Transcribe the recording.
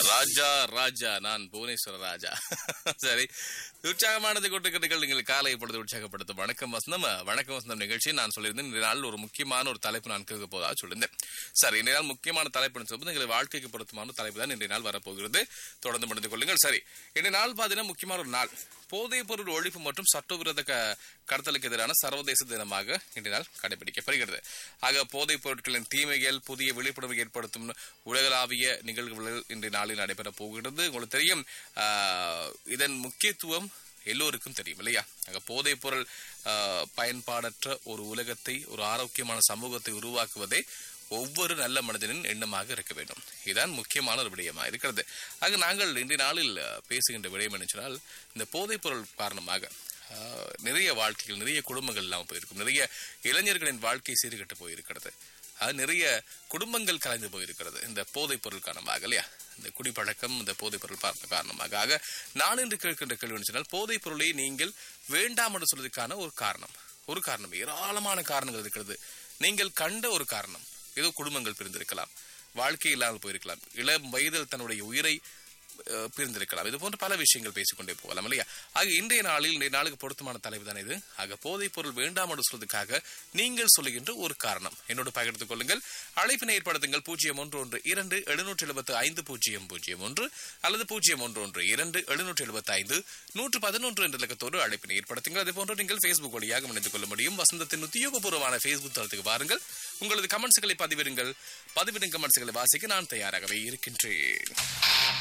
ராஜா ராஜா நான் புவனேஸ்வர ராஜா சரி உற்சாகமானது கொட்டுக்கட்டுகள் நீங்கள் காலை பொழுது உற்சாகப்படுத்தும் வணக்கம் வசந்தம் வணக்கம் வசந்தம் நிகழ்ச்சி நான் சொல்லியிருந்தேன் இந்த நாள் ஒரு முக்கியமான ஒரு தலைப்பு நான் கேட்க போதா சொல்லியிருந்தேன் சரி இன்றைய நாள் முக்கியமான தலைப்பு சொல்லும்போது எங்களை வாழ்க்கைக்கு பொருத்தமான தலைப்பு தான் இன்றைய நாள் வரப்போகிறது தொடர்ந்து முடிந்து கொள்ளுங்கள் சரி இன்றைய நாள் பார்த்தீங்கன்னா முக்கியமான ஒரு நாள் போதைப் பொருள் ஒழிப்பு மற்றும் சட்டவிரோத க- கடத்தலுக்கு எதிரான சர்வதேச தினமாக இன்றைய நாள் கடைபிடிக்கப்படுகிறது ஆக போதைப் பொருட்களின் தீமைகள் புதிய விழிப்புணர்வு ஏற்படுத்தும் உலகளாவிய நிகழ்வுகள் இன்றைய நாளில் நடைபெறப் போகிறது உங்களுக்கு தெரியும் ஆஹ், இதன் முக்கியத்துவம் எல்லோருக்கும் தெரியும் இல்லையா ஆக போதைப் பொருள் ஆஹ், பயன்பாடற்ற ஒரு உலகத்தை ஒரு ஆரோக்கியமான சமூகத்தை உருவாக்குவதே ஒவ்வொரு நல்ல மனிதனின் எண்ணமாக இருக்க வேண்டும் இதுதான் முக்கியமான ஒரு விடயமா இருக்கிறது ஆக நாங்கள் இன்றைய நாளில் அஹ், பேசுகின்ற விடயம் என்ன சொன்னால் இந்த போதைப் பொருள் காரணமாக ஆஹ், நிறைய வாழ்க்கைகள் நிறைய குடும்பங்கள் இல்லாமல் போயிருக்கும் நிறைய இளைஞர்களின் வாழ்க்கை சீர்கெட்டு போயிருக்கிறது அது நிறைய குடும்பங்கள் கலைந்து போயிருக்கிறது இந்த போதைப் பொருள் காரணமாக இல்லையா இந்த குடிப்பழக்கம் இந்த போதைப் பொருள் பா- காரணமாக ஆக நான் இன்று கேட்கின்ற கேள்வி என்ன சொன்னால் போதைப் பொருளை நீங்கள் வேண்டாம் என்று சொல்வதற்கான ஒரு காரணம் ஒரு காரணம் ஏராளமான காரணங்கள் இருக்கிறது நீங்கள் கண்ட ஒரு காரணம் ஏதோ குடும்பங்கள் பிரிந்திருக்கலாம் வாழ்க்கை இல்லாமல் போயிருக்கலாம் இளம் வயதில் தன்னுடைய உயிரை அஹ், பிரிந்திருக்கலாம் இது போன்ற பல விஷயங்கள் பேசிக்கொண்டே போகலாம் இல்லையா ஆக இன்றைய நாளில் இன்றைய நாளுக்கு பொருத்தமான தலைப்பு தான் இது ஆக போதைப் பொருள் வேண்டாம் என்று சொல்வதற்காக நீங்கள் சொல்லுகின்ற ஒரு காரணம் என்னோடு பகிர்ந்து கொள்ளுங்கள் அழைப்பினை ஏற்படுத்துங்கள் பூஜ்ஜியம் ஒன்று ஒன்று இரண்டு எழுநூற்றி எழுபத்து ஐந்து பூஜ்ஜியம் பூஜ்ஜியம் ஒன்று அல்லது பூஜ்ஜியம் ஒன்று ஒன்று இரண்டு எழுநூற்றி எழுபத்தி ஐந்து நூற்று பதினொன்று என்ற இலக்கத்தோடு அழைப்பினை ஏற்படுத்துங்கள் அதே போன்று நீங்கள் ஃபேஸ்புக் வழியாக இணைந்து கொள்ள முடியும் வசந்தத்தின் உத்தியோகபூர்வமான ஃபேஸ்புக் தளத்துக்கு வாருங்கள் உங்களது கமெண்ட்ஸ்களை பதிவிடுங்கள் பதிவிடும் கமெண்ட்ஸ்களை வாசிக்க நான் தயாராகவே இருக்கின்றேன்